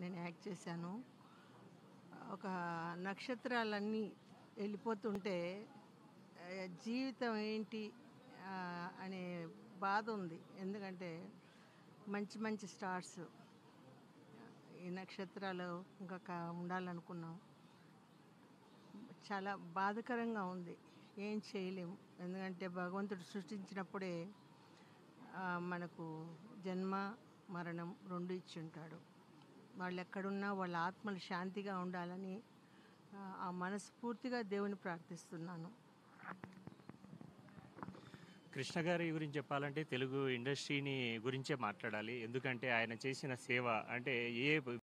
నేను యాక్ట్ చేశాను ఒక నక్షత్రాలన్నీ వెళ్ళిపోతుంటే ఆ, జీవితం ఏంటి ఆ, అనే బాధ ఉంది ఎందుకంటే మంచి మంచి స్టార్స్ ఈ నక్షత్రాలు ఇంకా కా- ఉండాలనుకున్నాం చాలా బాధకరంగా ఉంది ఏం చేయలేము ఎందుకంటే భగవంతుడు సృష్టించినప్పుడే ఆ, మనకు జన్మ మరణం రెండు ఇచ్చి ఉంటాడు వాళ్ళు ఎక్కడున్నా వాళ్ళ ఆత్మలు శాంతిగా ఉండాలని ఆ, ఆ మనస్ఫూర్తిగా దేవుని ప్రార్థిస్తున్నాను కృష్ణ గారి గురించి చెప్పాలంటే తెలుగు ఇండస్ట్రీని గురించే మాట్లాడాలి ఎందుకంటే ఆయన చేసిన సేవ అంటే ఏ